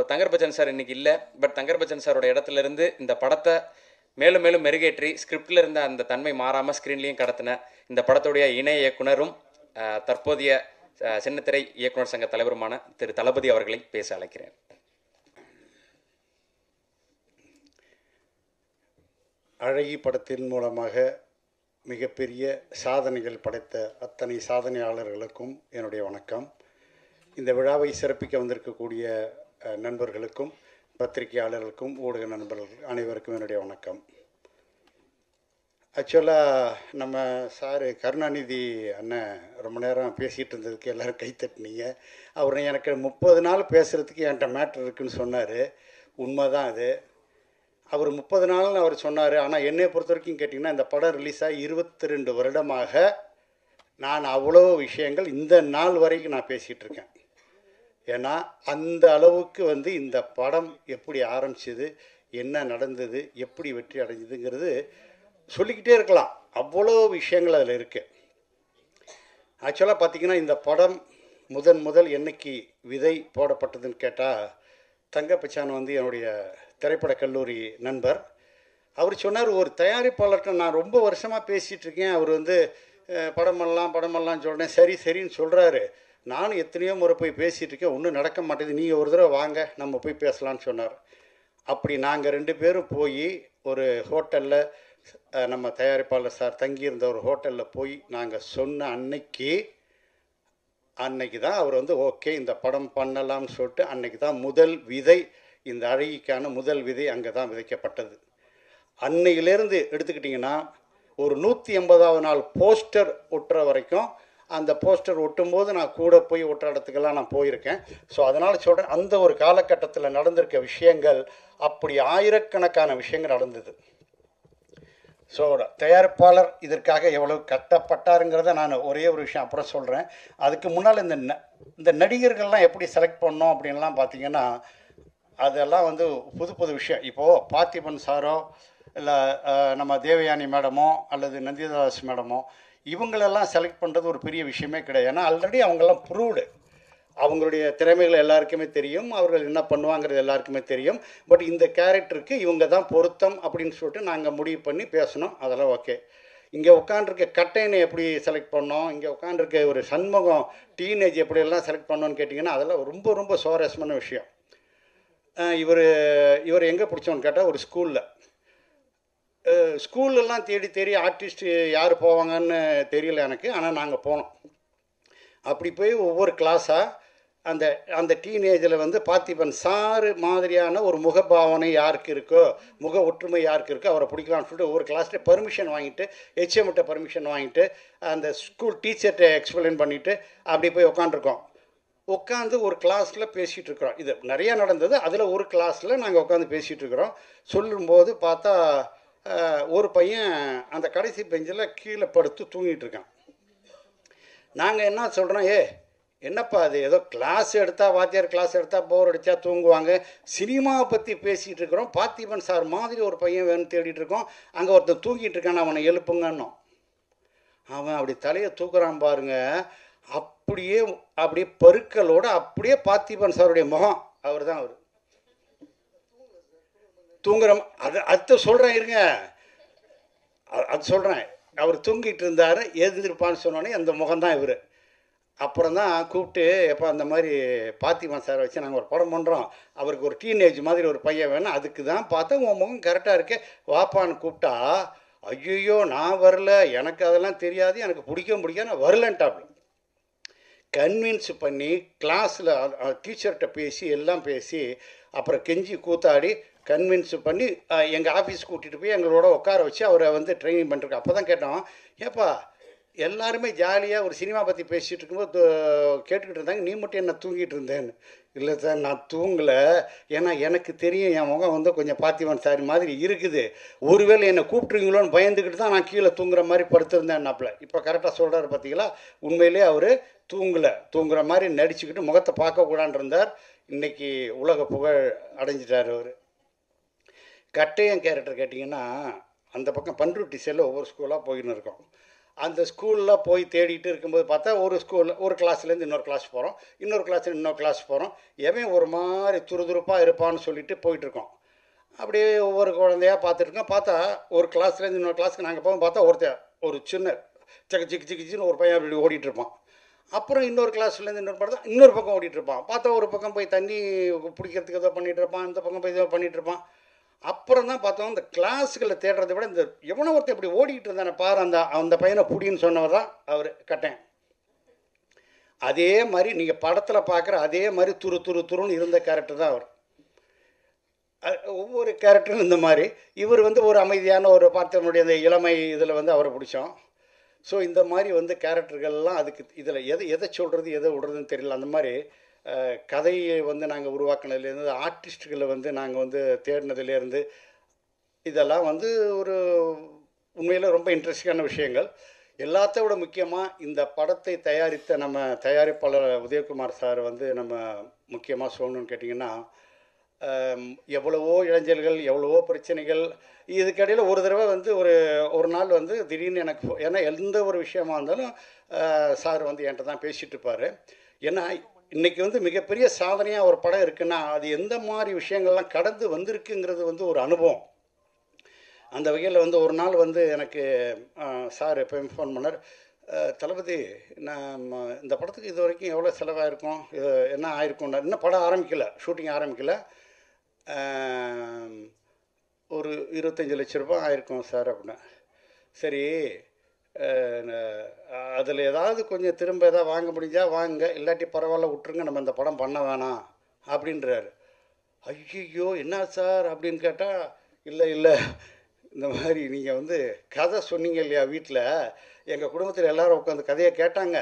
Thangar Bachchan sir இன்னைக்கு இல்லை but Thangar Bachchan சாரோட இடத்துல இருந்து இந்த படத்தை மேலும் மேலும் மெருகேற்றி ஸ்கிரிப்டில் இருந்த அந்த தன்மை மாறாமல் ஸ்க்ரீன்லேயும் கடத்தின இந்த படத்துடைய இணை இயக்குனரும் அஹ், தற்போதைய அஹ், சின்னத்திரை இயக்குனர் சங்க தலைவருமான திரு தளபதி அவர்களை பேச அழைக்கிறேன் அழகி படத்தின் மூலமாக மிகப்பெரிய சாதனைகள் படைத்த அத்தனை சாதனையாளர்களுக்கும் என்னுடைய வணக்கம் இந்த விழாவை சிறப்பிக்க வந்திருக்கக்கூடிய அஹ், நண்பர்களுக்கும் பத்திரிகையாளர்களுக்கும் ஊடக நண்பர்கள் அனைவருக்கும் என்னுடைய வணக்கம் ஆக்சுவலாக நம்ம சார் கருணாநிதி அண்ணன் ரொம்ப நேரம் பேசிகிட்டு இருந்ததுக்கு எல்லோரும் கைத்தட்டினீங்க அவர் எனக்கு முப்பது நாள் பேசுகிறதுக்கு என்கிட்ட மேட்ரு இருக்குன்னு சொன்னார் உண்மைதான் அது அவர் முப்பது நாள்னு அவர் சொன்னார் ஆனால் என்னை பொறுத்த வரைக்கும் கேட்டிங்கன்னா இந்த படம் ரிலீஸ் ஆகி இருபத்தி ரெண்டு வருடமாக நான் அவ்வளோ விஷயங்கள் இந்த நாள் வரைக்கும் நான் பேசிகிட்டு இருக்கேன் ஏன்னா அந்த அளவுக்கு வந்து இந்த படம் எப்படி ஆரம்பிச்சது என்ன நடந்தது எப்படி வெற்றி அடைஞ்சதுங்கிறது சொல்லிக்கிட்டே இருக்கலாம் அவ்வளோ விஷயங்கள் அதில் இருக்குது ஆக்சுவலாக பார்த்தீங்கன்னா இந்த படம் முதன் முதல் என்னைக்கு விதை போடப்பட்டதுன்னு கேட்டால் தங்கப்பச்சான் வந்து என்னுடைய திரைப்படக் கல்லூரி நண்பர் அவர் சொன்னார் ஒரு தயாரிப்பாளர்கிட்ட நான் ரொம்ப வருஷமாக பேசிகிட்டு இருக்கேன் அவர் வந்து அஹ், படம் பண்ணலாம் படம் பண்ணலாம்னு சொல்கிறேன் சரி சரின்னு சொல்கிறாரு நானும் எத்தனையோ முறை போய் பேசிகிட்டு இருக்கேன் ஒன்றும் நடக்க மாட்டேது நீங்கள் ஒரு தடவை வாங்க நம்ம போய் பேசலாம்னு சொன்னார் அப்படி நாங்கள் ரெண்டு பேரும் போய் ஒரு ஹோட்டலில் நம்ம தயாரிப்பாளர் சார் தங்கியிருந்த ஒரு ஹோட்டலில் போய் நாங்கள் சொன்ன அன்னைக்கு அன்னைக்கு தான் அவர் வந்து ஓகே இந்த படம் பண்ணலாம்னு சொல்லிட்டு அன்னைக்கு தான் முதல் விதை இந்த அழகிக்கான முதல் விதை அங்கே தான் விதைக்கப்பட்டது அன்னையிலேருந்து எடுத்துக்கிட்டிங்கன்னா ஒரு நூற்றி எண்பதாவது நாள் போஸ்டர் ஒட்டுற வரைக்கும் அந்த போஸ்டர் ஒட்டும்போது நான் கூட போய் ஒட்டுற இடத்துக்கெல்லாம் நான் போயிருக்கேன் ஸோ அதனால் சொல்கிறேன் அந்த ஒரு காலகட்டத்தில் நடந்திருக்க விஷயங்கள் அப்படி ஆயிரக்கணக்கான விஷயங்கள் நடந்தது ஸோ தயாரிப்பாளர் இதற்காக எவ்வளவு கட்டப்பட்டாருங்கிறத நான் ஒரே ஒரு விஷயம் அப்புறம் சொல்கிறேன் அதுக்கு முன்னால் இந்த ந- இந்த நடிகர்கள்லாம் எப்படி செலக்ட் பண்ணோம் அப்படின்லாம் பார்த்தீங்கன்னா அதெல்லாம் வந்து புது புது விஷயம் இப்போது பார்த்திபன் சாரோ இல்லை நம்ம தேவயானி மேடமோ அல்லது நந்திதாஸ் மேடமோ இவங்களெல்லாம் செலக்ட் பண்ணுறது ஒரு பெரிய விஷயமே கிடையாது ஏன்னா ஆல்ரெடி அவங்கெல்லாம் ப்ரூவ்டு அவங்களுடைய திறமைகள் எல்லாருக்குமே தெரியும் அவர்கள் என்ன பண்ணுவாங்கிறது எல்லாருக்குமே தெரியும் பட் இந்த கேரக்டருக்கு இவங்க தான் பொருத்தம் அப்படின்னு சொல்லிட்டு நாங்கள் முடிவு பண்ணி பேசணும் அதெல்லாம் ஓகே இங்கே உட்காண்டிருக்க கட்டைனை எப்படி செலக்ட் பண்ணோம் இங்கே உட்காண்டிருக்க ஒரு சண்முகம் டீனேஜ் எப்படியெல்லாம் செலக்ட் பண்ணோன்னு கேட்டிங்கன்னா அதெல்லாம் ரொம்ப ரொம்ப சுவாரஸ்யமான விஷயம் இவர் இவர் எங்கே பிடிச்சோன்னு கேட்டால் ஒரு ஸ்கூலில் ஸ்கூல்லலாம் தேடி தேடி ஆர்டிஸ்ட்டு யார் போவாங்கன்னு தெரியல எனக்கு ஆனால் நாங்கள் போனோம் அப்படி போய் ஒவ்வொரு கிளாஸாக அந்த அந்த டீனேஜில் வந்து பார்த்திபன் சாரு மாதிரியான ஒரு முகபாவனை யாருக்கு இருக்கோ முக ஒற்றுமை யாருக்கு இருக்கோ அவரை பிடிக்கலாம்னு சொல்லிட்டு ஒவ்வொரு கிளாஸ்ல பர்மிஷன் வாங்கிட்டு ஹெச்எம்கிட்ட பர்மிஷன் வாங்கிட்டு அந்த ஸ்கூல் டீச்சர்கிட்ட எக்ஸ்பிளைன் பண்ணிவிட்டு அப்படி போய் உட்காந்துருக்கோம் உட்காந்து ஒரு கிளாஸில் பேசிகிட்டு இருக்கிறோம் இது நிறையா நடந்தது அதில் ஒரு கிளாஸில் நாங்கள் உட்காந்து பேசிகிட்டு இருக்கிறோம் சொல்லும்போது பார்த்தா அஹ், ஒரு பையன் அந்த கடைசி பெஞ்சில் கீழே படுத்து தூங்கிட்டு இருக்கான் நாங்கள் என்ன சொல்கிறோம் ஏ என்னப்பா அது ஏதோ கிளாஸ் எடுத்தால் வாத்தியார் கிளாஸ் எடுத்தால் போர் அடித்தா தூங்குவாங்க சினிமாவை பற்றி பேசிகிட்டு இருக்கிறோம் பார்த்திபன் சார் மாதிரி ஒரு பையன் வேணும்னு தேடிட்டு இருக்கோம் அங்கே ஒருத்தன் தூங்கிட்டு இருக்கான் அவனை எழுப்புங்கன்னோம் அவன் அப்படி தலையை தூக்குறான் பாருங்க அப்படியே அப்படியே பருக்களோட அப்படியே பார்த்திபன் சாருடைய முகம் அவர் தான் அவர் தூங்குற ம- அது அடுத்த சொல்கிறேன் இருங்க அ- அது சொல்கிறேன் அவர் தூங்கிட்டு இருந்தார் எழுந்திருப்பான்னு சொன்னோடனே அந்த முகம்தான் இவர் அப்புறம் தான் கூப்பிட்டு எப்போ அந்த மாதிரி பார்த்திபன் சார் வச்சு நாங்கள் ஒரு படம் பண்ணுறோம் அவருக்கு ஒரு டீனேஜ் மாதிரி ஒரு பையன் வேணும் அதுக்கு தான் பார்த்தா உன் முகம் கரெக்டாக இருக்கே வாப்பான்னு கூப்பிட்டா ஐயோ நான் வரல எனக்கு அதெல்லாம் தெரியாது எனக்கு பிடிக்கவும் பிடிக்காது நான் வரலன்ட்டாப்ல கன்வின்ஸ் பண்ணி கிளாஸில் டீச்சர்கிட்ட பேசி எல்லாம் பேசி அப்புறம் கெஞ்சி கூத்தாடி கன்வின்ஸ் பண்ணி எங்கள் ஆஃபீஸ் கூட்டிகிட்டு போய் எங்களோட உட்கார வச்சு அவரை வந்து ட்ரைனிங் பண்ணிருக்கோம் அப்போ தான் கேட்டோம் ஏப்பா எல்லாருமே ஜாலியாக ஒரு சினிமா பற்றி பேசிகிட்டு இருக்கும்போது து- கேட்டுக்கிட்டு இருந்தாங்க நீ மட்டும் என்ன தூங்கிட்டு இருந்தேன்னு இல்லை சார் நான் தூங்கலை ஏன்னா எனக்கு தெரியும் என் முகம் வந்து கொஞ்சம் பார்த்திபன் சாரி மாதிரி இருக்குது ஒருவேளை என்னை கூப்பிட்ருவீங்களோன்னு பயந்துக்கிட்டு தான் நான் கீழே தூங்குற மாதிரி படுத்திருந்தேன்னாப்புல இப்போ கரெக்டாக சொல்கிறாரு பார்த்தீங்களா உண்மையிலே அவர் தூங்கலை தூங்குற மாதிரி நடிச்சுக்கிட்டு முகத்தை பார்க்கக்கூடான்னு இருந்தார் இன்னைக்கு உலக புகழ் அடைஞ்சிட்டார் அவர் கட்டையன் கேரக்டர் கேட்டிங்கன்னா அந்த பக்கம் பண்ருட்டி செல்ல ஒவ்வொரு ஸ்கூலாக போயின்னு இருக்கோம் அந்த ஸ்கூலில் போய் தேடிட்டு இருக்கும்போது பார்த்தா ஒரு ஸ்கூலில் ஒரு கிளாஸ்லேருந்து இன்னொரு கிளாஸ் போகிறோம் இன்னொரு கிளாஸ்லேருந்து இன்னொரு கிளாஸ் போகிறோம் எவன் ஒரு மாதிரி துருதுருப்பாக இருப்பான்னு சொல்லிட்டு போயிட்டுருக்கோம் அப்படியே ஒவ்வொரு குழந்தையா பார்த்துருக்கோம் பார்த்தா ஒரு கிளாஸ்லேருந்து இன்னொரு கிளாஸ்க்கு நாங்கள் போகும் பார்த்தா ஒருத்தன் ஒரு சின்ன சக்கு சிக்கு சிக்கு சின்னு ஒரு பையன் அப்படி ஓடிட்டு இருப்பான் அப்புறம் இன்னொரு கிளாஸ்லேருந்து இன்னொரு பார்த்தா இன்னொரு பக்கம் ஓடிட்டு இருப்பான் பார்த்தா ஒரு பக்கம் போய் தண்ணி பிடிக்கிறதுக்கு ஏதோ பண்ணிட்டு இருப்பான் இந்த பக்கம் போய் ஏதோ பண்ணிட்டு இருப்பான் அப்புறம் தான் பார்த்தோம் இந்த கிளாஸுகளை தேடுறதை விட இந்த எவனோ ஒருத்தன் இப்படி ஓடிட்டு இருந்தானே பாரு அந்த அந்த பையனை புடின்னு சொன்னவர் தான் அவர் கட்டேன் அதே மாதிரி நீங்கள் படத்தில் பார்க்குற அதே மாதிரி துரு துரு துருன்னு இருந்த கேரக்டர் தான் அவர் அ- ஒவ்வொரு கேரக்டரும் இந்த மாதிரி இவர் வந்து ஒரு அமைதியான ஒரு பார்த்தவனுடைய அந்த இளமை இதில் வந்து அவரை பிடிச்சோம் ஸோ இந்த மாதிரி வந்து கேரக்டர்கள்லாம் அதுக்கு இதில் எதை எதை சொல்கிறது எதை விடுறதுன்னு தெரியல அந்த மாதிரி அஹ், கதையை வந்து நாங்கள் உருவாக்குனதுலேருந்து ஆர்டிஸ்ட்டுகளை வந்து நாங்கள் வந்து தேடினதுலேருந்து இதெல்லாம் வந்து ஒரு உண்மையில் ரொம்ப இன்ட்ரெஸ்டிங்கான விஷயங்கள் எல்லாத்த விட முக்கியமாக இந்த படத்தை தயாரித்த நம்ம தயாரிப்பாளர் உதயகுமார் சார் வந்து நம்ம முக்கியமாக சொல்லணும்னு கேட்டிங்கன்னா ஆம், எவ்வளவோ இளைஞர்கள் எவ்வளவோ பிரச்சனைகள் இதுக்கடையில் ஒரு தடவை வந்து ஒரு ஒரு நாள் வந்து திடீர்னு எனக்கு phone- ஏன்னா எந்த ஒரு விஷயமா இருந்தாலும் சார் வந்து என்கிட்ட தான் பேசிகிட்டு இருப்பார் ஏன்னா இன்னைக்கு வந்து மிகப்பெரிய சாதனையாக ஒரு படம் இருக்குன்னா அது எந்த மாதிரி விஷயங்கள்லாம் கடந்து வந்திருக்குங்கிறது வந்து ஒரு அனுபவம் அந்த வகையில் வந்து ஒரு நாள் வந்து எனக்கு சார் எப்போயும் ஃபோன் பண்ணார் அஹ், தளபதி நான் இந்த படத்துக்கு இது வரைக்கும் எவ்வளோ செலவாயிருக்கும் இது என்ன ஆயிருக்கும்னா இன்னும் படம் ஆரம்பிக்கல ஷூட்டிங் ஆரம்பிக்கல அஹ், ஒரு இருபத்தஞ்சி லட்ச ரூபாய் ஆயிருக்கும் சார் அப்படின்னா சரி அதில் ஏதாவது கொஞ்சம் திரும்ப ஏதாவது வாங்க முடிஞ்சால் வாங்க இல்லாட்டி பரவாயில்ல விட்டுருங்க நம்ம இந்த படம் பண்ண வேணாம் அப்படின்றாரு ஐயோ என்ன சார் அப்படின்னு கேட்டால் இல்லை இல்லை இந்த மாதிரி நீங்கள் வந்து கதை சொன்னீங்க இல்லையா வீட்டில் எங்கள் குடும்பத்தில் எல்லாரும் உட்காந்து கதையை கேட்டாங்க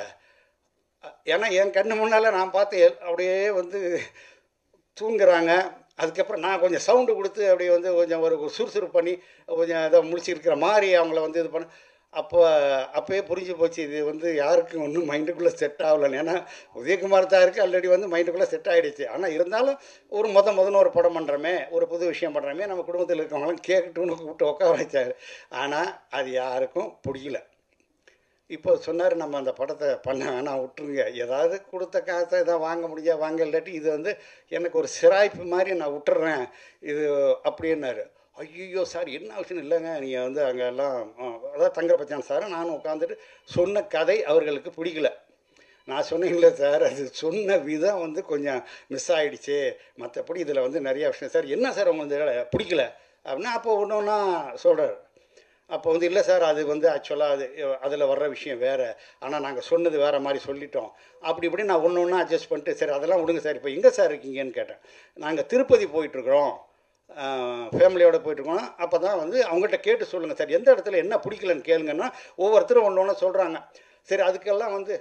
அ- ஏன்னா என் கண்ணு முன்னால் நான் பார்த்து எல்- அப்படியே வந்து தூங்குறாங்க அதுக்கப்புறம் நான் கொஞ்சம் சவுண்டு கொடுத்து அப்படியே வந்து கொஞ்சம் ஒரு ஒரு சுறுசுறுப்பு பண்ணி கொஞ்சம் இதை முழிச்சிருக்கிற மாதிரி அவங்கள வந்து இது பண்ண அப்போ அப்போயே புரிஞ்சு போச்சு இது வந்து யாருக்கும் ஒன்றும் மைண்டுக்குள்ளே செட் ஆகலன்னு ஏன்னா உதயகுமார் சாருக்கு ஆல்ரெடி வந்து மைண்டுக்குள்ளே செட் ஆகிடுச்சு ஆனால் இருந்தாலும் ஒரு முத முதன்னு ஒரு படம் பண்ணுறோமே ஒரு புது விஷயம் பண்ணுறோமே நம்ம குடும்பத்தில் இருக்கவங்களாம் கேட்கட்டும்னு கூப்பிட்டு உட்கார வச்சார் ஆனால் அது யாருக்கும் பிடிக்கல இப்போ சொன்னார் நம்ம அந்த படத்தை பண்ண வேணாம் விட்டுருங்க ஏதாவது கொடுத்த காசை எதாவது வாங்க முடியா வாங்க இல்லாட்டி இது வந்து எனக்கு ஒரு சிராய்ப்பு மாதிரி நான் விட்டுறேன் இது அப்படின்னாரு ஐயோ சார் என்ன விஷயம் இல்லைங்க நீங்கள் வந்து அங்கே எல்லாம் ஆ, அதாவது தங்கப்பச்சான் சார் நானும் உட்காந்துட்டு சொன்ன கதை அவர்களுக்கு பிடிக்கல நான் சொன்னீங்களே சார் அது சொன்ன விதம் வந்து கொஞ்சம் மிஸ் ஆகிடுச்சு மற்றபடி இதில் வந்து நிறைய விஷயம் சார் என்ன சார் உங்களுக்கு இந்த வேலை பிடிக்கல அப்படின்னா அப்போ ஒன்று ஒன்றா சொல்கிறார் அப்போ வந்து இல்லை சார் அது வந்து ஆக்சுவலாக அது அதில் வர்ற விஷயம் வேறு ஆனால் நாங்கள் சொன்னது வேறு மாதிரி சொல்லிட்டோம் அப்படி இப்படி நான் ஒன்று ஒன்றா அட்ஜஸ்ட் பண்ணிட்டு சரி அதெல்லாம் விடுங்க சார் இப்போ எங்கே சார் இருக்கீங்கன்னு கேட்டேன் நாங்கள் திருப்பதி போயிட்டுருக்குறோம் ஃபேமிலியோடு போயிட்டுருக்கோம் அப்போ தான் வந்து அவங்ககிட்ட கேட்டு சொல்லுங்கள் சார் எந்த இடத்துல என்ன பிடிக்கலன்னு கேளுங்கன்னா ஒவ்வொருத்தரும் ஒன்று ஒன்று சொல்கிறாங்க சரி அதுக்கெல்லாம் வந்து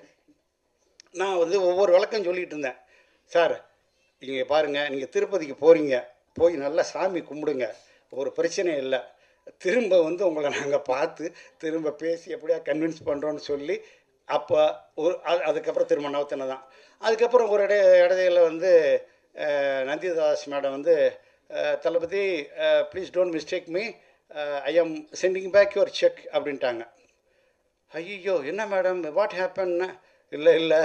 நான் வந்து ஒவ்வொரு விளக்கம் சொல்லிட்டு இருந்தேன் சார் இங்கே பாருங்கள் நீங்கள் திருப்பதிக்கு போகிறீங்க போய் நல்லா சாமி கும்பிடுங்க ஒரு பிரச்சனையும் இல்லை திரும்ப வந்து உங்களை நாங்கள் பார்த்து திரும்ப பேசி எப்படியா கன்வின்ஸ் பண்ணுறோன்னு சொல்லி அப்போ ஒரு அது- அதுக்கப்புறம் திரும்ப நவத்தின தான் அதுக்கப்புறம் ஒரு இட இடையில வந்து அஹ், நந்திதாஸ் மேடம் வந்து அஹ், Thalapathy please don't mistake me I am sending back your cheque அப்படின்ட்டாங்க ஐயோ என்ன மேடம் வாட் ஹேப்பன் இல்லை இல்லை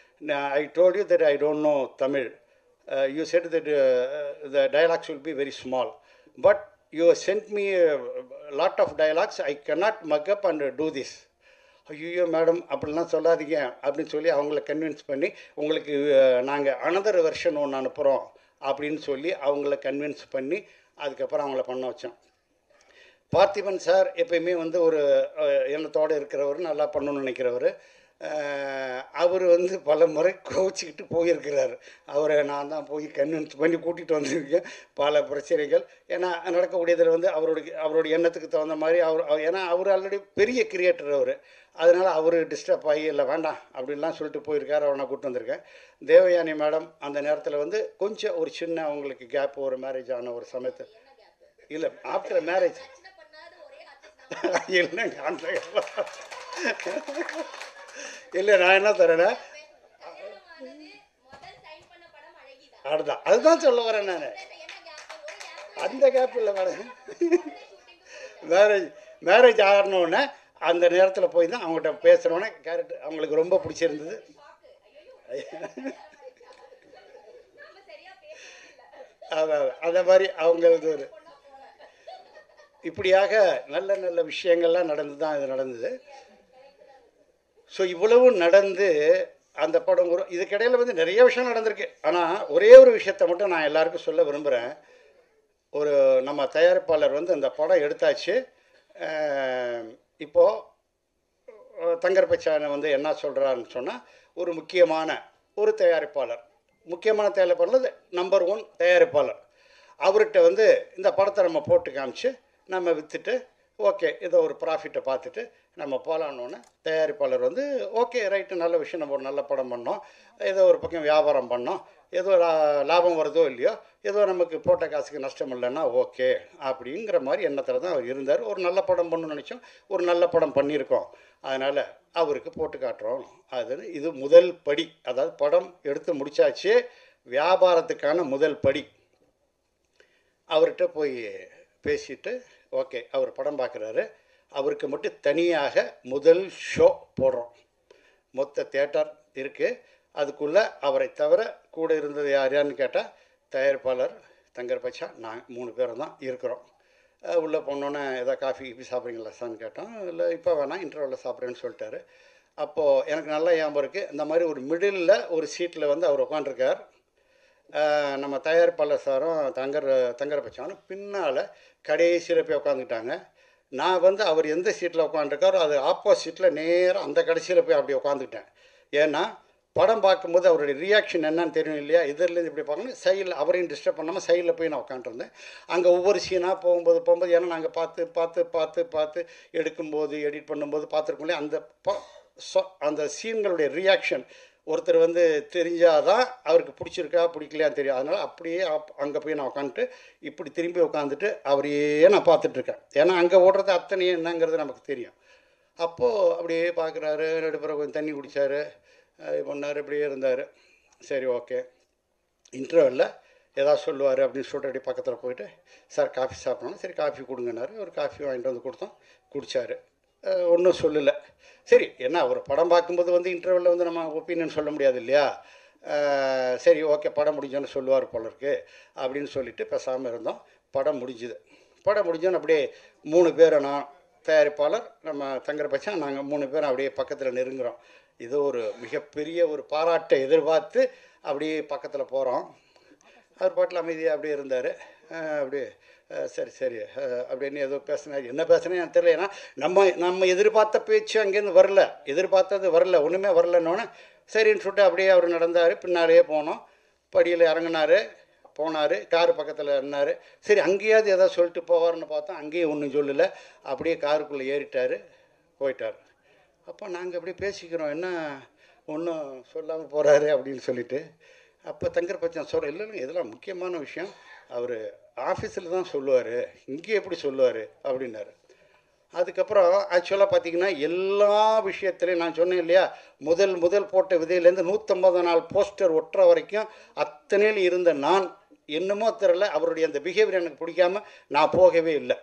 I told you that I don't know Tamil you said that the dialogues will be very small but you sent me lot of dialogues I cannot mug up and do this ஐயோ madam அப்படிலாம் சொல்லாதீங்க அப்படின்னு சொல்லி அவங்கள convince பண்ணி உங்களுக்கு நாங்கள் another version ஒன்று அனுப்புகிறோம் அப்படின்னு சொல்லி அவங்கள கன்வின்ஸ் பண்ணி அதுக்கப்புறம் அவங்கள பண்ண வச்சோம் பார்த்திபன் சார் எப்பயுமே வந்து ஒரு அஹ், எண்ணத்தோடு இருக்கிறவர் நல்லா பண்ணணும்னு நினைக்கிறவர் அவர் வந்து பல முறை கோச்சிக்கிட்டு போயிருக்கிறார் அவரை நான் தான் போய் கன்வின்ஸ் பண்ணி கூட்டிகிட்டு வந்திருக்கேன் பல பிரச்சனைகள் ஏன்னா நடக்கக்கூடியதில் வந்து அவருடைய அவருடைய எண்ணத்துக்கு தகுந்த மாதிரி அவர் அவர்- ஏன்னா அவர் ஆல்ரெடி பெரிய கிரியேட்டர் அவர் அதனால் அவர் டிஸ்டர்ப் ஆகி இல்லை வேண்டாம் அப்படின்லாம் சொல்லிட்டு போயிருக்காரு அவரை நான் கூப்பிட்டு வந்திருக்கேன் தேவயானி மேடம் அந்த நேரத்தில் வந்து கொஞ்சம் ஒரு சின்ன அவங்களுக்கு கேப் ஒரு மேரேஜ் ஆன ஒரு சமயத்தில் இல்லை ஆஃப்டர் மேரேஜ் இல்லைங்க அந்த இல்லை நான் என்ன தரேன்னா அதுதான் அதுதான் சொல்ல வரேன் நான் அந்த கேப் இல்லை மேடம் மேரேஜ் மேரேஜ் ஆகணுன்னே அந்த நேரத்தில் போய் தான் அவங்ககிட்ட பேசுகிறோன்னே கேரக்டர் அவங்களுக்கு ரொம்ப பிடிச்சிருந்தது அதான் அந்த மாதிரி அவங்க இது ஒரு இப்படியாக நல்ல நல்ல விஷயங்கள்லாம் நடந்து தான் இது நடந்தது ஸோ இவ்வளவு நடந்து அந்த படம் ஒரு இதுக்கிடையில் வந்து நிறைய விஷயம் நடந்திருக்கு ஆனால் ஒரே ஒரு விஷயத்தை மட்டும் நான் எல்லாருக்கும் சொல்ல விரும்புகிறேன் ஒரு நம்ம தயாரிப்பாளர் வந்து அந்த படம் எடுத்தாச்சு அஹ் இப்போ அஹ் தங்கர் பச்சானை வந்து என்ன சொல்கிறாருன்னு சொன்னால் ஒரு முக்கியமான ஒரு தயாரிப்பாளர் முக்கியமான தயாரிப்பாளர் நம்பர் ஒன் தயாரிப்பாளர் அவர்கிட்ட வந்து இந்த படத்தை நம்ம போட்டு காமிச்சு நம்ம விற்றுட்டு ஓகே ஏதோ ஒரு ப்ராஃபிட்டை பார்த்துட்டு நம்ம போகலான்னொன்னே தயாரிப்பாளர் வந்து ஓகே ரைட்டு நல்ல விஷயம் நம்ம ஒரு நல்ல படம் பண்ணோம் ஏதோ ஒரு பக்கம் வியாபாரம் பண்ணோம் ஏதோ லா- லாபம் வருதோ இல்லையோ ஏதோ நமக்கு போட்ட காசுக்கு நஷ்டம் இல்லைன்னா ஓகே அப்படிங்கிற மாதிரி எண்ணத்தில் தான் அவர் இருந்தார் ஒரு நல்ல படம் பண்ணணும்னு நினச்சோம் ஒரு நல்ல படம் பண்ணியிருக்கோம் அதனால் அவருக்கு போட்டு காட்டுறோம் அது இது முதல் படி அதாவது படம் எடுத்து முடிச்சாச்சு வியாபாரத்துக்கான முதல் படி அவர்கிட்ட போய் பேசிட்டு ஓகே அவர் படம் பார்க்குறாரு அவருக்கு மட்டும் தனியாக முதல் ஷோ போடுறோம் மொத்த தேட்டர் இருக்குது அதுக்குள்ளே அவரை தவிர கூட இருந்தது யார் யாருன்னு கேட்டால் தயாரிப்பாளர் தங்கர் பச்சா நான் மூணு பேரும் தான் இருக்கிறோம் அஹ் உள்ளே போனோன்னே ஏதோ காஃபி கீஃபி சாப்பிட்றீங்களா சார்னு கேட்டோம் இல்லை இப்போ வேணாம் இன்டர்வலில் சாப்பிட்றேன்னு சொல்லிட்டாரு அப்போது எனக்கு நல்லா ஞாபகம் இருக்குது இந்த மாதிரி ஒரு மிடில் ஒரு சீட்டில் வந்து அவர் உட்காந்துருக்கார் ஆஹ் நம்ம தயாரிப்பாளர் சாரும் தங்கர் தங்கர பச்சானும் பின்னால் கடைசியில் போய் உட்காந்துக்கிட்டாங்க நான் வந்து அவர் எந்த சீட்டில் உட்காந்துருக்காரோ அது ஆப்போசிட்டில் நேராக அந்த கடைசியில் போய் அப்படி உட்காந்துக்கிட்டேன் ஏன்னா படம் பார்க்கும்போது அவருடைய ரியாக்ஷன் என்னன்னு தெரியும் இல்லையா இதுலேருந்து இப்படி பார்க்கணும் சைடில் அவரையும் டிஸ்டர்ப் பண்ணாமல் சைடில் போய் நான் உட்காந்துருந்தேன் அங்கே ஒவ்வொரு சீனாக போகும்போது போகும்போது ஏன்னா நாங்கள் பார்த்து பார்த்து பார்த்து பார்த்து எடுக்கும்போது எடிட் பண்ணும்போது பார்த்துருக்கோம் இல்லையா அந்த ப- சொ- அந்த சீன்களுடைய ரியாக்ஷன் ஒருத்தர் வந்து தெரிஞ்சாதான் அவருக்கு பிடிச்சிருக்கா பிடிக்கலையான்னு தெரியும் அதனால் அப்படியே அங்கே போய் நான் உட்காந்துட்டு இப்படி திரும்பி உட்காந்துட்டு அவரையே நான் பார்த்துட்ருக்கேன் ஏன்னா அங்கே ஓடுறது அத்தனையும் என்னங்கிறது நமக்கு தெரியும் அப்போது அப்படியே பார்க்குறாரு நடுப்புற கொஞ்சம் தண்ணி குடித்தார் இது பண்ணார் இப்படியே இருந்தார் சரி ஓகே இன்டர்வெல்ல ஏதாவது சொல்லுவார் அப்படின்னு சொல்லிட்டு அப்படியே பக்கத்தில் போயிட்டு சார் காஃபி சாப்பிடணும் சரி காஃபி கொடுங்கன்னாரு ஒரு காஃபி வாங்கிட்டு வந்து கொடுத்தோம் குடித்தார் ஒன்றும் சொல்லலை சரி என்ன ஒரு படம் பார்க்கும்போது வந்து இன்டர்வெல்ல வந்து நம்ம ஒப்பீனியன் சொல்ல முடியாது இல்லையா அஹ், சரி ஓகே படம் முடிஞ்சோன்னு சொல்லுவார் போல இருக்கு அப்படின்னு சொல்லிட்டு பேசாமல் இருந்தோம் படம் முடிஞ்சுது படம் முடிஞ்சோன்னு அப்படியே மூணு பேரை நான் தயாரிப்பாளர் நம்ம தங்கர பச்சன் நாங்கள் மூணு பேரும் அப்படியே பக்கத்தில் நெருங்குறோம் இது ஒரு மிகப்பெரிய ஒரு பாராட்டை எதிர்பார்த்து அப்படியே பக்கத்தில் போகிறோம் அவர் பாட்டில் அமைதியாக அப்படியே இருந்தார் அப்படியே அஹ், சரி சரி அஹ், அப்படின்னு ஏதோ பேசினார் என்ன பேசுனேன்னு எனக்கு தெரியல ஏன்னா நம்ம நம்ம எதிர்பார்த்த பேச்சு அங்கேருந்து வரல எதிர்பார்த்தது வரல ஒன்றுமே வரலன்னொன்னே சரின்னு சொல்லிட்டு அப்படியே அவர் நடந்தார் பின்னாலேயே போனோம் படியில் இறங்குனாரு போனார் கார் பக்கத்தில் இருந்தார் சரி அங்கேயாவது ஏதாவது சொல்லிட்டு போவார்னு பார்த்தா அங்கேயும் ஒன்றும் சொல்லலை அப்படியே காருக்குள்ளே ஏறிட்டார் போயிட்டார் அப்போ நாங்கள் அப்படியே பேசிக்கிறோம் என்ன ஒன்றும் சொல்லாமல் போகிறாரு அப்படின்னு சொல்லிட்டு அப்போ தங்கர் பச்சன் சொல்கிற இல்லை இல்லை இதெல்லாம் முக்கியமான விஷயம் அவர் ஆஃபீஸில் தான் சொல்லுவார் இங்கே எப்படி சொல்லுவார் அப்படின்னாரு அதுக்கப்புறம் ஆக்சுவலாக பார்த்தீங்கன்னா எல்லா விஷயத்துலையும் நான் சொன்னேன் இல்லையா முதல் முதல் போட்ட விதையிலேருந்து நூற்றம்பது நாள் போஸ்டர் ஒட்டுற வரைக்கும் அத்தனையில் இருந்த நான் என்னமோ தெரில அவருடைய அந்த பிஹேவியர் எனக்கு பிடிக்காம நான் போகவே இல்லை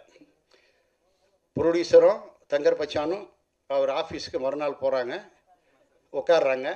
ப்ரொடியூசரும் தங்கர் பச்சானும் அவர் ஆஃபீஸுக்கு மறுநாள் போகிறாங்க உட்காடுறாங்க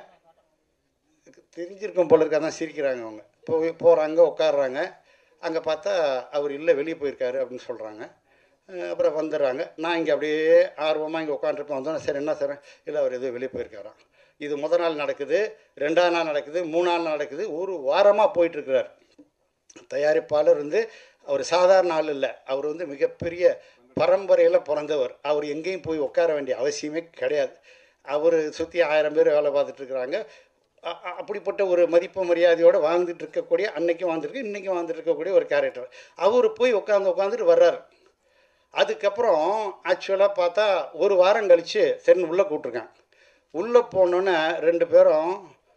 தெரிஞ்சிருக்கும் போல இருக்கா தான் சிரிக்கிறாங்க அவங்க போய் போகிறாங்க உட்காடுறாங்க அங்கே பார்த்தா அவர் இல்லை வெளியே போயிருக்காரு அப்படின்னு சொல்கிறாங்க அப்புறம் வந்துடுறாங்க நான் இங்கே அப்படியே ஆர்வமாக இங்கே உட்காந்துருப்பேன் வந்தோன்னே சரி என்ன சார் இல்லை அவர் எதுவும் வெளியே போயிருக்காராம் இது முத நாள் நடக்குது ரெண்டாம் நாள் நடக்குது மூணாம் நாள் நடக்குது ஒரு வாரமாக போயிட்டுருக்கிறார் தயாரிப்பாளர் வந்து அவர் சாதாரண ஆள் இல்லை அவர் வந்து மிகப்பெரிய பரம்பரையில் பிறந்தவர் அவர் எங்கேயும் போய் உட்கார வேண்டிய அவசியமே கிடையாது அவர் சுற்றி ஆயிரம் பேர் வேலை பார்த்துட்டு இருக்கிறாங்க அ- அ- அப்படிப்பட்ட ஒரு மதிப்பு மரியாதையோடு வாழ்ந்துட்டு இருக்கக்கூடிய அன்னைக்கும் வாழ்ந்துருக்கு இன்றைக்கும் வாழ்ந்துட்டு இருக்கக்கூடிய ஒரு கேரக்டர் அவர் போய் உட்காந்து உட்காந்துட்டு வர்றாரு அதுக்கப்புறம் ஆக்சுவலாக பார்த்தா ஒரு வாரம் கழித்து சரின்னு உள்ளே கூப்பிட்ருக்கேன் உள்ளே போனோன்னே ரெண்டு பேரும்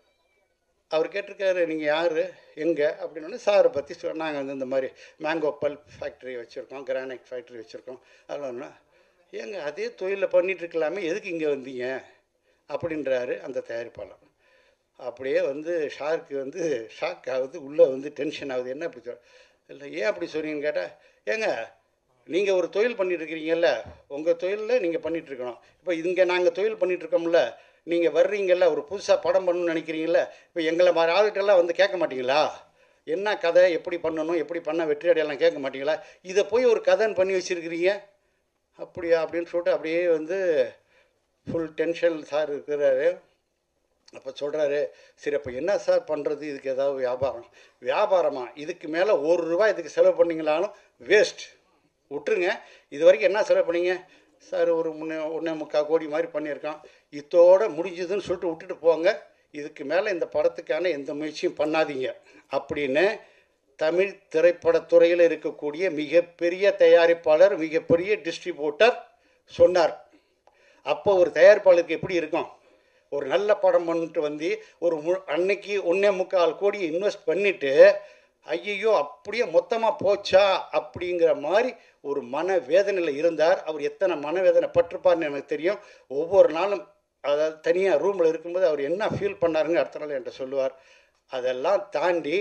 அவர் கேட்டிருக்காரு நீங்கள் யார் எங்கே அப்படின்னு சாரை பற்றி சொன்னாங்க வந்து இந்த மாதிரி மேங்கோ பல்ப் ஃபேக்ட்ரி வச்சுருக்கோம் கிரானைட் ஃபேக்ட்ரி வச்சுருக்கோம் அதெல்லாம் ஏங்க அதே தொழிலில் பண்ணிட்டு இருக்கலாமே எதுக்கு இங்கே வந்தீங்க அப்படின்றாரு அந்த தயாரிப்பாளர் அப்படியே வந்து ஷாருக்கு வந்து ஷாக் ஆகுது உள்ளே வந்து டென்ஷன் ஆகுது என்ன அப்படி சொல் இல்லை ஏன் அப்படி சொன்னீங்கன்னு கேட்டால் ஏங்க நீங்கள் ஒரு தொழில் பண்ணிட்டு இருக்கிறீங்கல்ல உங்கள் தொழிலில் நீங்கள் பண்ணிட்டு இருக்கணும் இப்போ இங்கே நாங்கள் தொழில் பண்ணிட்டு இருக்கோம்ல நீங்கள் வர்றீங்கல்ல ஒரு புதுசாக படம் பண்ணணும்னு நினைக்கிறீங்கல்ல இப்போ எங்களை மாதிரி ஆளுகிட்டெல்லாம் வந்து கேட்க மாட்டீங்களா என்ன கதை எப்படி பண்ணணும் எப்படி பண்ண வெற்றி அடையலாம் கேட்க மாட்டீங்களா இதை போய் ஒரு கதைன்னு பண்ணி வச்சுருக்கிறீங்க அப்படியா அப்படின்னு சொல்லிட்டு அப்படியே வந்து ஃபுல் டென்ஷன் சார் இருக்கிறாரு அப்போ சொல்கிறாரு சரி அப்போ என்ன சார் பண்ணுறது இதுக்கு ஏதாவது வியாபாரம் வியாபாரமா இதுக்கு மேலே ஒரு ரூபாய் இதுக்கு செலவு பண்ணீங்களாலும் வேஸ்ட் விட்டுருங்க இது வரைக்கும் என்ன செலவு பண்ணீங்க சார் ஒரு முன்னே ஒன்றே முக்கால் கோடி மாதிரி பண்ணியிருக்கோம் இதோட முடிஞ்சுதுன்னு சொல்லிட்டு விட்டுட்டு போங்க இதுக்கு மேலே இந்த படத்துக்கான எந்த முயற்சியும் பண்ணாதீங்க அப்படின்னு தமிழ் திரைப்படத்துறையில் இருக்கக்கூடிய மிகப்பெரிய தயாரிப்பாளர் மிகப்பெரிய டிஸ்ட்ரிபியூட்டர் சொன்னார் அப்போ ஒரு தயாரிப்பாளருக்கு எப்படி இருக்கும் ஒரு நல்ல படம் பண்ணிட்டு வந்து ஒரு மு அன்னைக்கு ஒன்றே முக்கால் கோடி இன்வெஸ்ட் பண்ணிவிட்டு ஐயையோ அப்படியே மொத்தமாக போச்சா அப்படிங்கிற மாதிரி ஒரு மன வேதனையில் இருந்தார் அவர் எத்தனை மனவேதனை பட்டிருப்பார்னு எனக்கு தெரியும் ஒவ்வொரு நாளும் அதாவது தனியாக ரூமில் இருக்கும்போது அவர் என்ன ஃபீல் பண்ணாருங்க அடுத்த நாள் என்கிட்ட சொல்லுவார் அதெல்லாம் தாண்டி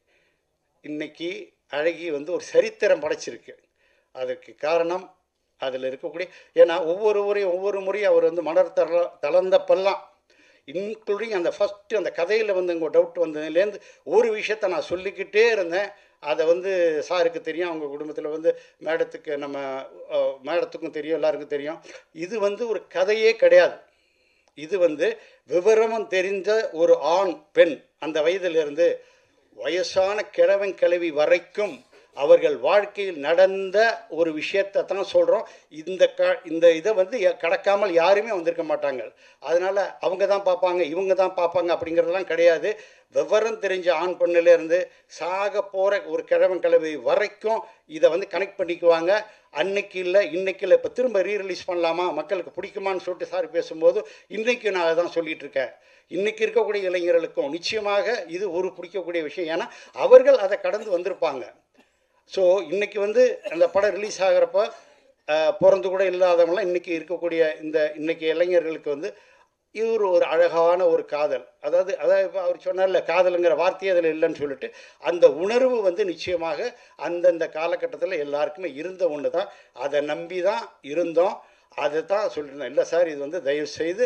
இன்னைக்கு அழகி வந்து ஒரு சரித்திரம் படைச்சிருக்கு அதற்கு காரணம் அதில் இருக்கக்கூடிய ஏன்னா ஒவ்வொரு முறையும் ஒவ்வொரு முறையும் அவர் வந்து மலர் தள தளர்ந்தப்பெல்லாம் இன்க்ளூடிங் அந்த ஃபஸ்ட்டு அந்த கதையில் வந்து இங்கே டவுட் வந்ததுலேருந்து ஒரு விஷயத்த நான் சொல்லிக்கிட்டே இருந்தேன் அதை வந்து சாருக்கு தெரியும் அவங்க குடும்பத்தில் வந்து மேடத்துக்கு நம்ம அஹ், மேடத்துக்கும் தெரியும் எல்லாருக்கும் தெரியும் இது வந்து ஒரு கதையே கிடையாது இது வந்து விவரமும் தெரிந்த ஒரு ஆண் பெண் அந்த வயதிலிருந்து வயசான கிழவன் கிழவி வரைக்கும் அவர்கள் வாழ்க்கையில் நடந்த ஒரு விஷயத்தை தான் சொல்கிறோம் இந்த க இந்த இதை வந்து ய- கடக்காமல் யாருமே வந்திருக்க மாட்டாங்க அதனால் அவங்க தான் பார்ப்பாங்க இவங்க தான் பார்ப்பாங்க அப்படிங்கிறதெல்லாம் கிடையாது விவரம் தெரிஞ்ச ஆண் பெண்ணிலேருந்து சாக போகிற ஒரு கிழவன் கிழவி வரைக்கும் இதை வந்து கனெக்ட் பண்ணிக்குவாங்க அன்னைக்கு இல்லை இன்னைக்கு இல்லை இப்போ திரும்ப ரீ ரிலீஸ் பண்ணலாமா மக்களுக்கு பிடிக்குமான்னு சொல்லிட்டு சார் பேசும்போது இன்றைக்கும் நான் அதை தான் சொல்லிட்டு இருக்கேன் இன்னைக்கு இருக்கக்கூடிய இளைஞர்களுக்கும் நிச்சயமாக இது ஒரு பிடிக்கக்கூடிய விஷயம் ஏன்னா அவர்கள் அதை கடந்து வந்திருப்பாங்க ஸோ இன்னைக்கு வந்து அந்த படம் ரிலீஸ் ஆகிறப்ப அஹ், பிறந்து கூட இல்லாதவங்களாம் இன்னைக்கு இருக்கக்கூடிய இந்த இன்னைக்கு இளைஞர்களுக்கு வந்து இவர் ஒரு அழகான ஒரு காதல் அதாவது அதாவது இப்போ அவர் சொன்னார்ல காதலுங்கிற வார்த்தையே அதில் இல்லைன்னு சொல்லிட்டு அந்த உணர்வு வந்து நிச்சயமாக அந்தந்த காலகட்டத்தில் எல்லாருக்குமே இருந்த ஒன்று தான் அதை நம்பி தான் இருந்தோம் அதை தான் சொல்லியிருந்தோம் இல்லை சார் இது வந்து தயவு செய்து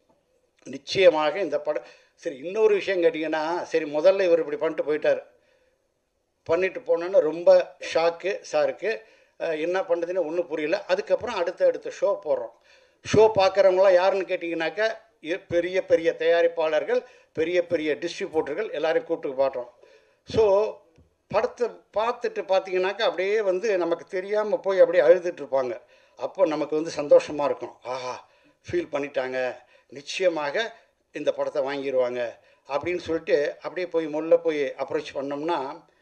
நிச்சயமாக இந்த படம் சரி இன்னொரு விஷயம் கேட்டிங்கன்னா சரி முதல்ல இவர் இப்படி பண்ணிட்டு போயிட்டார் பண்ணிட்டு போனோன்னா ரொம்ப ஷாக்கு சாருக்கு அஹ், என்ன பண்ணுறதுன்னு ஒன்றும் புரியல அதுக்கப்புறம் அடுத்த அடுத்த ஷோ போடுறோம் ஷோ பார்க்குறவங்களாம் யாருன்னு கேட்டிங்கனாக்கா இ- பெரிய பெரிய தயாரிப்பாளர்கள் பெரிய பெரிய டிஸ்ட்ரிபியூட்டர்கள் எல்லாரையும் கூப்பிட்டு பாடுறோம் ஸோ படத்தை பார்த்துட்டு பார்த்தீங்கன்னாக்கா அப்படியே வந்து நமக்கு தெரியாமல் போய் அப்படியே அழுதுட்டு இருப்பாங்க அப்போ நமக்கு வந்து சந்தோஷமாக இருக்கும் ஆஹா ஃபீல் பண்ணிட்டாங்க நிச்சயமாக இந்த படத்தை வாங்கிடுவாங்க அப்படின்னு சொல்லிட்டு அப்படியே போய் முள்ள போய் அப்ரோச் பண்ணோம்னா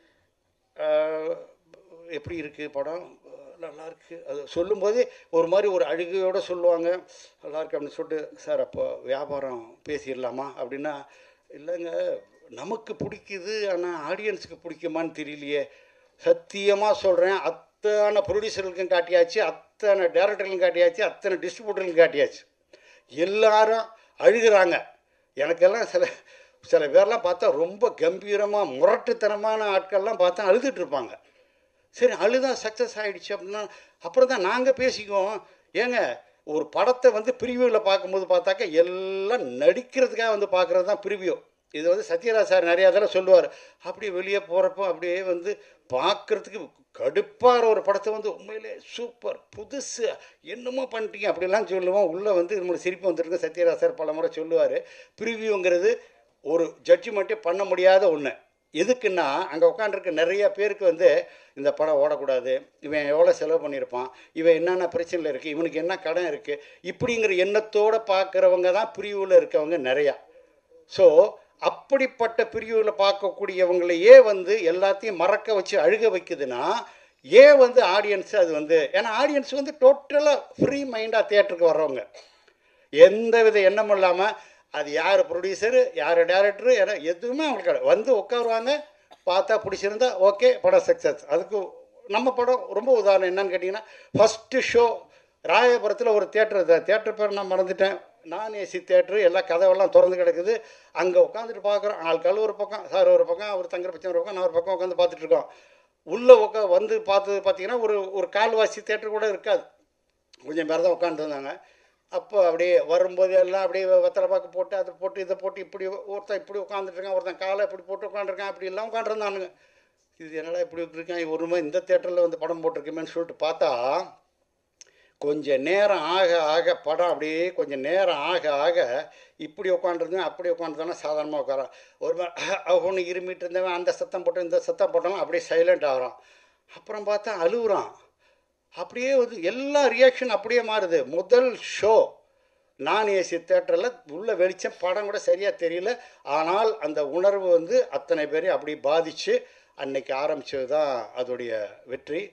ஆஹ், எப்படி இருக்குது படம் ஆஹ், நல்லா இருக்கு அது சொல்லும்போது ஒரு மாதிரி ஒரு அழுகையோடு சொல்லுவாங்க நல்லா இருக்கு அப்படின்னு சொல்லிட்டு சார் அப்போ வியாபாரம் பேசிடலாமா அப்படின்னா இல்லைங்க நமக்கு பிடிக்குது ஆனால் ஆடியன்ஸுக்கு பிடிக்குமான்னு தெரியலையே சத்தியமாக சொல்கிறேன் அத்தனை ப்ரொடியூசர்களுக்கும் காட்டியாச்சு அத்தனை டேரக்டர்களுக்கும் காட்டியாச்சு அத்தனை டிஸ்ட்ரிபியூட்டர்களுக்கும் காட்டியாச்சு எல்லாரும் அழுகிறாங்க எனக்கெல்லாம் சில சில பேர்லாம் பார்த்தா ரொம்ப கம்பீரமாக முரட்டுத்தனமான ஆட்கள்லாம் பார்த்தா அழுதுட்டு இருப்பாங்க சரி அழுதா சக்ஸஸ் ஆகிடுச்சு அப்படின்னா அப்புறம் தான் நாங்கள் பேசிக்குவோம் ஏங்க ஒரு படத்தை வந்து ப்ரிவியூவில் பார்க்கும்போது பார்த்தாக்கா எல்லாம் நடிக்கிறதுக்காக வந்து பார்க்குறது தான் ப்ரிவியூ இது வந்து சத்யராஜ் சார் நிறையா தடவை சொல்லுவார் அப்படியே வெளியே போகிறப்போ அப்படியே வந்து பார்க்குறதுக்கு கடுப்பாகிற ஒரு படத்தை வந்து உண்மையிலே சூப்பர் புதுசு என்னமோ பண்ணிட்டீங்க அப்படிலாம் சொல்லுவோம் உள்ளே வந்து நம்மளுக்கு சிரிப்பு வந்துருக்கு சத்யராஜ் சார் பல முறை சொல்லுவார் ப்ரிவியூங்கிறது ஒரு ஜட்ஜ்மெண்ட்டே பண்ண முடியாத ஒன்று எதுக்குன்னா அங்கே உட்காந்துருக்க நிறைய பேருக்கு வந்து இந்த படம் ஓடக்கூடாது இவன் எவ்வளோ செலவு பண்ணியிருப்பான் இவன் என்னென்ன பிரச்சனையில் இருக்குது இவனுக்கு என்ன கடன் இருக்குது இப்படிங்கிற எண்ணத்தோடு பார்க்குறவங்க தான் பிரிவில் இருக்கவங்க நிறையா ஸோ அப்படிப்பட்ட பிரிவில் பார்க்கக்கூடியவங்களையே வந்து எல்லாத்தையும் மறக்க வச்சு அழுக வைக்குதுன்னா ஏன் வந்து ஆடியன்ஸ் அது வந்து ஏன்னா ஆடியன்ஸ் வந்து டோட்டலாக ஃப்ரீ மைண்டாக தியேட்டருக்கு வர்றவங்க எந்த வித எண்ணமும் இல்லாமல் அது யார் ப்ரொடியூசரு யார் டேரக்டரு என எதுவுமே அவங்களுக்கு கிடையாது. வந்து உட்காருவாங்க பார்த்தா பிடிச்சிருந்தா ஓகே படம் சக்ஸஸ் அதுக்கு நம்ம படம் ரொம்ப உதாரணம் என்னன்னு கேட்டிங்கன்னா ஃபஸ்ட்டு ஷோ ராயபுரத்தில் ஒரு தேட்டர் தேட்டர் பேர் நான் மறந்துட்டேன் நான் ஏசி தேட்டரு எல்லா கதவெல்லாம் திறந்து கிடக்குது அங்கே உட்காந்துட்டு பார்க்குறோம் ஆட்கள் ஒரு பக்கம் சார் ஒரு பக்கம் அவர் தங்குற பச்சை ஒரு பக்கம் நான் ஒரு பக்கம் உட்காந்து பார்த்துட்டு இருக்கோம் உள்ளே உட்கா வந்து பார்த்தது பார்த்தீங்கன்னா ஒரு ஒரு கால்வாசி தேட்டர் கூட இருக்காது கொஞ்சம் பேர் தான் உட்காந்துருந்தாங்க அப்போ அப்படியே வரும்போது எல்லாம் அப்படியே வெத்தலை பாக்கு போட்டு அதை போட்டு இதை போட்டு இப்படி ஒருத்தன் இப்படி உட்காந்துட்ருக்கான் ஒருத்தன் காலை இப்படி போட்டு உட்காந்துருக்கான் அப்படி எல்லாம் உட்காந்துருந்தானுங்க இது என்னடா இப்படி இருக்கான் ஒரு மாதிரி இந்த தேட்டரில் வந்து படம் போட்டிருக்கேமேன்னு சொல்லிட்டு பார்த்தா கொஞ்சம் நேரம் ஆக ஆக படம் அப்படியே கொஞ்சம் நேரம் ஆக ஆக இப்படி உட்காந்துருந்தேன் அப்படி உட்காந்துருந்தேன்னா சாதாரணமாக உட்காரான் ஒரு மாதிரி ஒன்று இருமிட்டு இருந்தவன் அந்த சத்தம் போட்டு இந்த சத்தம் போட்டாலும் அப்படியே சைலண்ட் ஆகிறான் அப்புறம் பார்த்தா அழுகுறான் அப்படியே வந்து எல்லா ரியாக்ஷன் அப்படியே மாறுது முதல் ஷோ நான் ஏசி தேட்டரில் உள்ள வெளிச்சம் படம் கூட சரியாக தெரியல ஆனால் அந்த உணர்வு வந்து அத்தனை பேரையும் அப்படி பாதித்து அன்னைக்கு ஆரம்பித்தது தான் அதோடைய வெற்றி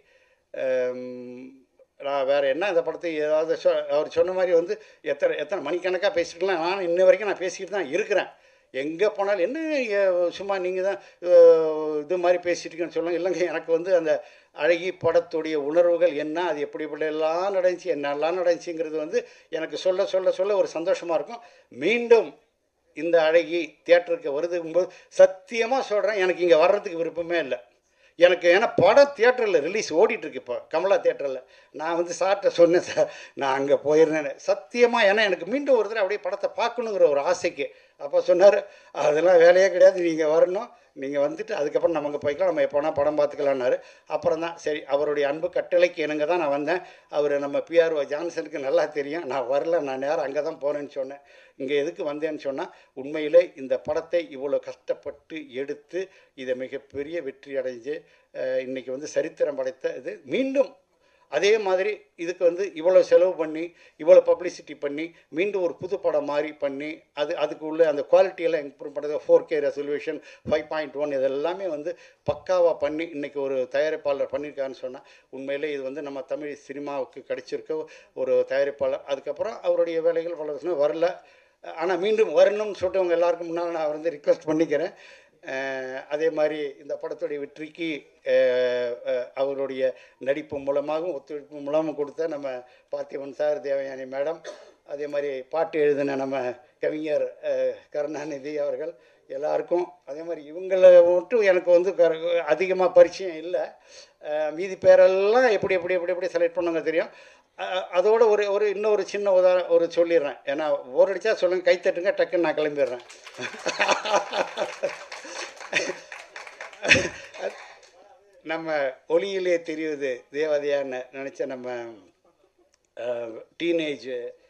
அம், நான் வேறு என்ன இந்த படத்தை ஏதாவது சொ அவர் சொன்ன மாதிரி வந்து எத்தனை எத்தனை மணிக்கணக்காக பேசிட்டுலாம் நான் இன்ன வரைக்கும் நான் பேசிக்கிட்டு தான் இருக்கிறேன் எங்கே போனாலும் என்ன ஏ- சும்மா நீங்கள் தான் அஹ், இது மாதிரி பேசிட்டு இருக்கேன்னு சொல்லுங்க இல்லைங்க எனக்கு வந்து அந்த அழகி படத்துடைய உணர்வுகள் என்ன அது எப்படி இப்படியெல்லாம் நடந்துச்சு என்னெல்லாம் நடந்துச்சுங்கிறது வந்து எனக்கு சொல்ல சொல்ல சொல்ல ஒரு சந்தோஷமாக இருக்கும் மீண்டும் இந்த அழகி தியேட்டருக்கு வருதுங்கும்போது சத்தியமாக சொல்கிறேன் எனக்கு இங்கே வர்றதுக்கு விருப்பமே இல்லை எனக்கு ஏன்னா படம் தியேட்டரில் ரிலீஸ் ஓடிட்டுருக்கு இப்போ கமலா தியேட்டரில் நான் வந்து சார்கிட்ட சொன்னேன் சார் நான் அங்கே போயிருந்தேன் சத்தியமாக ஏன்னா எனக்கு மீண்டும் ஒரு தடவை அப்படியே படத்தை பார்க்கணுங்கிற ஒரு ஆசைக்கு அப்போ சொன்னார் அதெல்லாம் வேலையே கிடையாது நீங்கள் வரணும் நீங்கள் வந்துட்டு அதுக்கப்புறம் நம்ம அங்கே போய்க்கலாம் நம்ம எப்போனா படம் பார்த்துக்கலான்னாரு அப்புறம் தான் சரி அவருடைய அன்பு கட்டளைக்கு இணங்க தான் நான் வந்தேன் அவர் நம்ம பிஆர்ஓ ஜான்சனுக்கு நல்லா தெரியும் நான் வரல நான் நேரம் அங்கே தான் போகிறேன்னு சொன்னேன் இங்கே எதுக்கு வந்தேன்னு சொன்னால் உண்மையிலே இந்த படத்தை இவ்வளோ கஷ்டப்பட்டு எடுத்து இதை மிகப்பெரிய வெற்றி அடைஞ்சு அஹ், இன்னைக்கு வந்து சரித்திரம் படைத்த இது மீண்டும் அதே மாதிரி இதுக்கு வந்து இவ்வளோ செலவு பண்ணி இவ்வளோ பப்ளிசிட்டி பண்ணி மீண்டும் ஒரு புது படம் மாதிரி பண்ணி அது அதுக்கு உள்ள அந்த குவாலிட்டியெல்லாம் இம்ப்ரூவ் பண்ணுறது four K resolution five point one இதெல்லாமே வந்து பக்காவாக பண்ணி இன்றைக்கி ஒரு தயாரிப்பாளர் பண்ணியிருக்காருன்னு சொன்னால் உண்மையிலே இது வந்து நம்ம தமிழ் சினிமாவுக்கு கிடைச்சிருக்க ஒரு தயாரிப்பாளர் அதுக்கப்புறம் அவருடைய வேலைகள் பல வருஷம் வரல ஆனால் மீண்டும் வரணும்னு சொல்லிட்டு அவங்க எல்லாருக்கும் முன்னால் நான் வந்து ரிக்வெஸ்ட் பண்ணிக்கிறேன் அஹ் அதே மாதிரி இந்த படத்துடைய வெற்றிக்கு அஹ், அஹ், அவருடைய நடிப்பு மூலமாகவும் ஒத்துழைப்பு மூலமும் கொடுத்த நம்ம பார்த்திபன் சார் தேவயானி மேடம் அதே மாதிரி பாட்டு எழுதின நம்ம கவிஞர் அஹ், கருணாநிதி அவர்கள் எல்லாருக்கும் அதே மாதிரி இவங்களை மட்டும் எனக்கு வந்து அதிகமாக பரிச்சயம் இல்லை அஹ், மீதி பேரெல்லாம் எப்படி எப்படி எப்படி எப்படி செலக்ட் பண்ணுங்க தெரியும் அஹ், அதோட ஒரு ஒரு இன்னொரு சின்ன உதாரண ஒரு சொல்லிடுறேன் ஏன்னா ஓர் அடிச்சா சொல்லுங்க கைத்தட்டுங்க டக்குன்னு நான் கிளம்பிடுறேன் நம்ம ஒளியிலே தெரியுது தேவதையான்னு நினச்ச நம்ம டீனேஜ்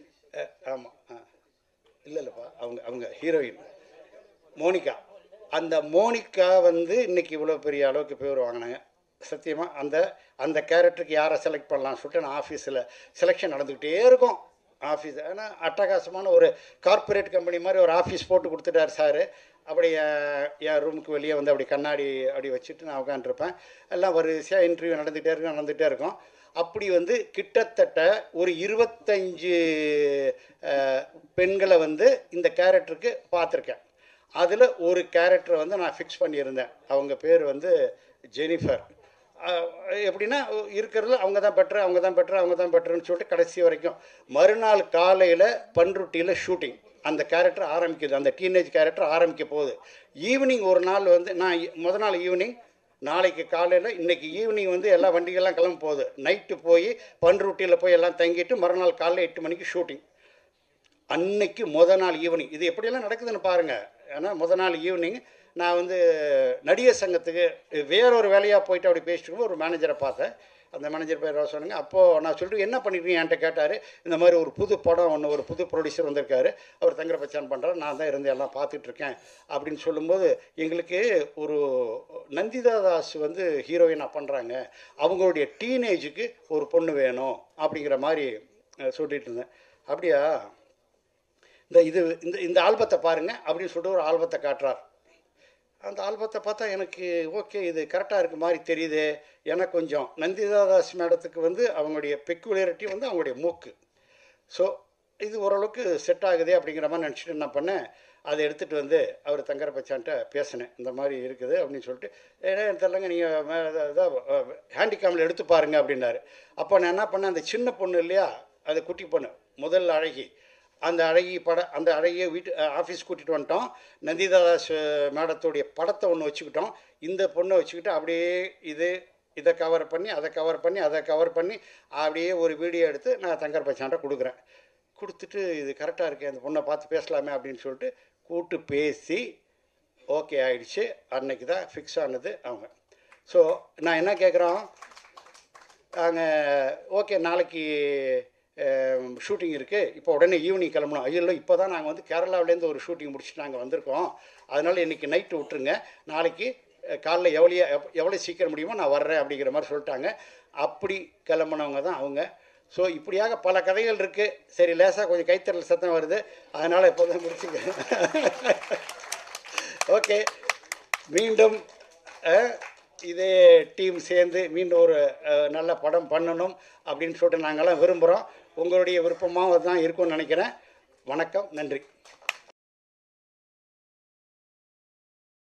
ஆமாம் இல்லை இல்லைப்பா அவங்க அவங்க ஹீரோயின் மோனிகா அந்த மோனிகா வந்து இன்னைக்கு இவ்வளோ பெரிய அளவுக்கு பேர் வாங்கினாங்க சத்தியமாக அந்த அந்த கேரக்டருக்கு யாரை செலக்ட் பண்ணலாம்னு சொல்லிட்டு நான் ஆஃபீஸில் செலெக்ஷன் நடந்துக்கிட்டே இருக்கும் ஆஃபீஸ் ஏன்னா அட்டகாசமான ஒரு கார்ப்பரேட் கம்பெனி மாதிரி ஒரு ஆஃபீஸ் போட்டு கொடுத்துட்டார் சார் அப்படி என் என் ரூமுக்கு வெளியே வந்து அப்படி கண்ணாடி அப்படி வச்சுட்டு நான் உட்காந்துருப்பேன் எல்லாம் வரிசையாக இன்டர்வியூ நடந்துகிட்டே இருக்கும் நடந்துகிட்டே இருக்கும் அப்படி வந்து கிட்டத்தட்ட ஒரு இருபத்தஞ்சு அஹ், பெண்களை வந்து இந்த கேரக்டருக்கு பார்த்துருக்கேன் அதில் ஒரு கேரக்டரை வந்து நான் ஃபிக்ஸ் பண்ணியிருந்தேன் அவங்க பேர் வந்து ஜெனிஃபர் அஹ், எப்படின்னா இருக்கிறதுல அவங்க தான் பெட்ரு அவங்க தான் பெட்ரு அவங்க தான் பெட்டர்னு சொல்லிட்டு கடைசி வரைக்கும் மறுநாள் காலையில் பன்ருட்டியில் ஷூட்டிங் அந்த கேரக்டர் ஆரம்பிக்குது அந்த டீனேஜ் கேரக்டர் ஆரம்பிக்க போகுது ஈவினிங் ஒரு நாள் வந்து நான் இ- முத நாள் ஈவினிங் நாளைக்கு காலையில் இன்னைக்கு ஈவினிங் வந்து எல்லா வண்டிகள்லாம் கிளம்ப போகுது நைட்டு போய் பன்ருட்டியில் போய் எல்லாம் தங்கிட்டு மறுநாள் காலையில் எட்டு மணிக்கு ஷூட்டிங் அன்னைக்கு முத நாள் ஈவினிங் இது எப்படியெல்லாம் நடக்குதுன்னு பாருங்கள் ஏன்னா முத நாள் ஈவினிங் நான் வந்து நடிகர் சங்கத்துக்கு வேறொரு வேலையாக போயிட்டு அப்படி பேசிட்டு இருக்கும்போது ஒரு மேனேஜரை பார்த்தேன் அந்த மேனேஜர் பேர் சொன்னாங்க அப்போது நான் சொல்லிட்டு என்ன பண்ணிருக்கீங்க என்கிட்ட கேட்டார் இந்த மாதிரி ஒரு புது படம் ஒன்று ஒரு புது ப்ரொடியூசர் வந்திருக்காரு அவர் தங்கர பச்சான் பண்ணுறாரு நான் தான் இருந்து எல்லாம் பார்த்துட்டு இருக்கேன் அப்படின்னு சொல்லும்போது எங்களுக்கு ஒரு நந்திதா தாஸ் வந்து ஹீரோயினாக பண்ணுறாங்க அவங்களுடைய டீனேஜுக்கு ஒரு பொண்ணு வேணும் அப்படிங்கிற மாதிரி அஹ், சொல்லிட்டு இருந்தேன் அப்படியா இந்த இது இந்த இந்த ஆல்பத்தை பாருங்க அப்படின்னு சொல்லிட்டு ஒரு ஆல்பத்தை காட்டுறார் அந்த ஆல்பத்தை பார்த்தா எனக்கு ஓகே இது கரெக்டாக இருக்க மாதிரி தெரியுது எனக்கு கொஞ்சம் நந்திதா தாஸ் மேடத்துக்கு வந்து அவங்களுடைய பெக்குலரிட்டி வந்து அவங்களுடைய மூக்கு ஸோ இது ஓரளவுக்கு செட் ஆகுதே அப்படிங்கிற மாதிரி நினச்சிட்டு என்ன பண்ணேன் அதை எடுத்துகிட்டு வந்து அவர் தங்கர பச்சான்ட்ட பேசினேன் இந்த மாதிரி இருக்குது அப்படின்னு சொல்லிட்டு ஏன்னா தெரிலங்க நீங்கள் ஹேண்டிகேமில் எடுத்து பாருங்க அப்படின்னாரு அப்போ நான் என்ன பண்ணேன் அந்த சின்ன பொண்ணு இல்லையா அது குட்டி பொண்ணு முதல் அழகி அந்த அழகி பட அந்த அழகிய வீட்டு ஆஃபீஸ் கூட்டிகிட்டு வந்துட்டோம் நந்திதாதாஸ் மேடத்துடைய படத்தை ஒன்று வச்சுக்கிட்டோம் இந்த பொண்ணை வச்சுக்கிட்டு அப்படியே இது இதை கவர் பண்ணி அதை கவர் பண்ணி அதை கவர் பண்ணி அப்படியே ஒரு வீடியோ எடுத்து நான் தங்கர் பச்சான்ட்ட கொடுக்குறேன் கொடுத்துட்டு இது கரெக்டாக இருக்கே அந்த பொண்ணை பார்த்து பேசலாமே அப்படின்னு சொல்லிட்டு கூட்டு பேசி ஓகே ஆயிடுச்சு அன்னைக்கு தான் ஃபிக்ஸ் ஆனது அவங்க ஸோ நான் என்ன கேட்குறோம் நாங்கள் ஓகே நாளைக்கு ஷூட்டிங் இருக்குது இப்போ உடனே ஈவினிங் கிளம்பணும் ஐயோ இப்போ தான் நாங்கள் வந்து கேரளாவிலேருந்து ஒரு ஷூட்டிங் முடிச்சுட்டு நாங்கள் வந்திருக்கோம் அதனால் இன்றைக்கி நைட்டு விட்டுருங்க நாளைக்கு அஹ், காலைல எவ்வளோ எவ்வளோ சீக்கிரம் முடியுமோ நான் வர்றேன் அப்படிங்கிற மாதிரி சொல்லிட்டாங்க அப்படி கிளம்புனவங்க தான் அவங்க ஸோ இப்படியாக பல கதைகள் இருக்குது சரி லேசாக கொஞ்சம் கைத்தறல் சத்தம் வருது அதனால் இப்போ தான் முடிச்சுக்க ஓகே மீண்டும் அஹ், இதே டீம் சேர்ந்து மீண்டும் ஒரு அஹ், நல்ல படம் பண்ணணும் அப்படின்னு சொல்லிட்டு நாங்கள்லாம் விரும்புகிறோம் உங்களுடைய விருப்பமாக தான் இருக்கும்னு நினைக்கிறேன் வணக்கம் நன்றி